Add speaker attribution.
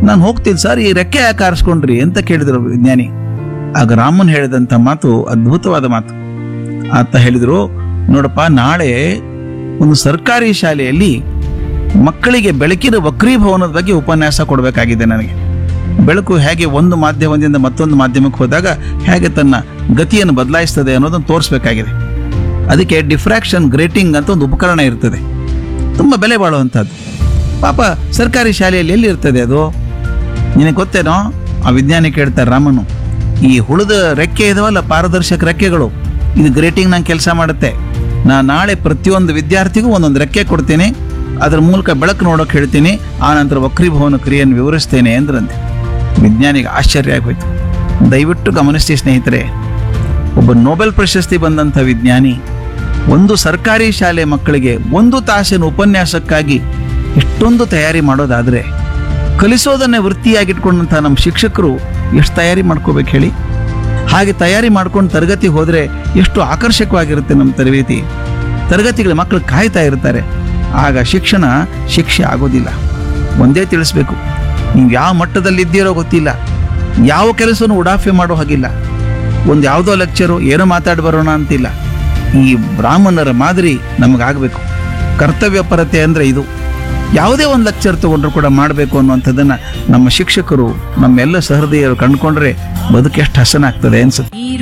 Speaker 1: ನಾನು ಹೋಗ್ತೀನಿ ಸರ್ ಈ ರೆಕ್ಕೆ ಯಾಕೆ ಆರಿಸ್ಕೊಂಡ್ರಿ ಅಂತ ಕೇಳಿದ್ರು ವಿಜ್ಞಾನಿ ಆಗ ರಾಮನ್ ಹೇಳಿದಂತ ಮಾತು ಅದ್ಭುತವಾದ ಮಾತು ಆತ ಹೇಳಿದ್ರು ನೋಡಪ್ಪ ನಾಳೆ ಒಂದು ಸರ್ಕಾರಿ ಶಾಲೆಯಲ್ಲಿ ಮಕ್ಕಳಿಗೆ ಬೆಳಕಿನ ವಕ್ರೀಭವನದ ಬಗ್ಗೆ ಉಪನ್ಯಾಸ ಕೊಡಬೇಕಾಗಿದೆ ನನಗೆ ಬೆಳಕು ಹೇಗೆ ಒಂದು ಮಾಧ್ಯಮದಿಂದ ಮತ್ತೊಂದು ಮಾಧ್ಯಮಕ್ಕೆ ಹೋದಾಗ ಹೇಗೆ ತನ್ನ ಗತಿಯನ್ನು ಬದಲಾಯಿಸ್ತದೆ ಅನ್ನೋದನ್ನು ತೋರಿಸ್ಬೇಕಾಗಿದೆ ಅದಕ್ಕೆ ಡಿಫ್ರಾಕ್ಷನ್ ಗ್ರೇಟಿಂಗ್ ಅಂತ ಒಂದು ಉಪಕರಣ ಇರ್ತದೆ ತುಂಬ ಬೆಲೆ ಬಾಳುವಂಥದ್ದು ಪಾಪ ಸರ್ಕಾರಿ ಶಾಲೆಯಲ್ಲಿ ಎಲ್ಲಿ ಇರ್ತದೆ ಅದು ನಿನಗೆ ಗೊತ್ತೇನೋ ಆ ವಿಜ್ಞಾನಿ ಕೇಳ್ತಾರೆ ರಾಮನು ಈ ಹುಳದ ರೆಕ್ಕೆ ಇದಾವಲ್ಲ ಪಾರದರ್ಶಕ ರೆಕ್ಕೆಗಳು ಇದು ಗ್ರೇಟಿಂಗ್ ನಂಗೆ ಕೆಲಸ ಮಾಡುತ್ತೆ ನಾ ನಾಳೆ ಪ್ರತಿಯೊಂದು ವಿದ್ಯಾರ್ಥಿಗೂ ಒಂದೊಂದು ರೆಕ್ಕೆ ಕೊಡ್ತೀನಿ ಅದ್ರ ಮೂಲಕ ಬೆಳಕು ನೋಡೋಕೆ ಹೇಳ್ತೀನಿ ಆ ನಂತರ ವಕ್ರೀಭವನ ಕ್ರಿಯೆಯನ್ನು ವಿವರಿಸ್ತೇನೆ ಅಂದ್ರಂತೆ ವಿಜ್ಞಾನಿಗೆ ಆಶ್ಚರ್ಯ ಆಗೋಯ್ತು ದಯವಿಟ್ಟು ಗಮನಿಸಿ ಸ್ನೇಹಿತರೆ ಒಬ್ಬ ನೊಬೆಲ್ ಪ್ರಶಸ್ತಿ ಬಂದಂಥ ವಿಜ್ಞಾನಿ ಒಂದು ಸರ್ಕಾರಿ ಶಾಲೆ ಮಕ್ಕಳಿಗೆ ಒಂದು ತಾಸಿನ ಉಪನ್ಯಾಸಕ್ಕಾಗಿ ಎಷ್ಟೊಂದು ತಯಾರಿ ಮಾಡೋದಾದ್ರೆ ಕಲಿಸೋದನ್ನೇ ವೃತ್ತಿಯಾಗಿಟ್ಕೊಂಡಂಥ ನಮ್ಮ ಶಿಕ್ಷಕರು ಎಷ್ಟು ತಯಾರಿ ಮಾಡ್ಕೋಬೇಕು ಹೇಳಿ ಹಾಗೆ ತಯಾರಿ ಮಾಡ್ಕೊಂಡು ತರಗತಿ ಹೋದರೆ ಎಷ್ಟು ಆಕರ್ಷಕವಾಗಿರುತ್ತೆ ನಮ್ಮ ತರಬೇತಿ ತರಗತಿಗಳ ಮಕ್ಕಳು ಕಾಯ್ತಾ ಇರ್ತಾರೆ ಆಗ ಶಿಕ್ಷಣ ಶಿಕ್ಷೆ ಆಗೋದಿಲ್ಲ ಒಂದೇ ತಿಳಿಸ್ಬೇಕು ನೀವು ಯಾವ ಮಟ್ಟದಲ್ಲಿದ್ದೀರೋ ಗೊತ್ತಿಲ್ಲ ಯಾವ ಕೆಲಸವನ್ನು ಉಡಾಫೆ ಮಾಡೋ ಹಾಗಿಲ್ಲ ಒಂದು ಯಾವುದೋ ಲೆಕ್ಚರು ಏನೋ ಮಾತಾಡಿ ಬರೋಣ ಅಂತಿಲ್ಲ ಈ ಬ್ರಾಹ್ಮಣರ ಮಾದರಿ ನಮಗಾಗಬೇಕು ಕರ್ತವ್ಯ ಪರತೆ ಅಂದರೆ ಇದು ಯಾವುದೇ ಒಂದು ಲೆಕ್ಚರ್ ತಗೊಂಡ್ರು ಕೂಡ ಮಾಡಬೇಕು ಅನ್ನುವಂಥದ್ದನ್ನು ನಮ್ಮ ಶಿಕ್ಷಕರು ನಮ್ಮೆಲ್ಲ ಸಹೃದಯರು ಕಂಡುಕೊಂಡ್ರೆ ಬದುಕು ಎಷ್ಟು ಹಸನಾಗ್ತದೆ ಅನ್ಸುತ್ತೆ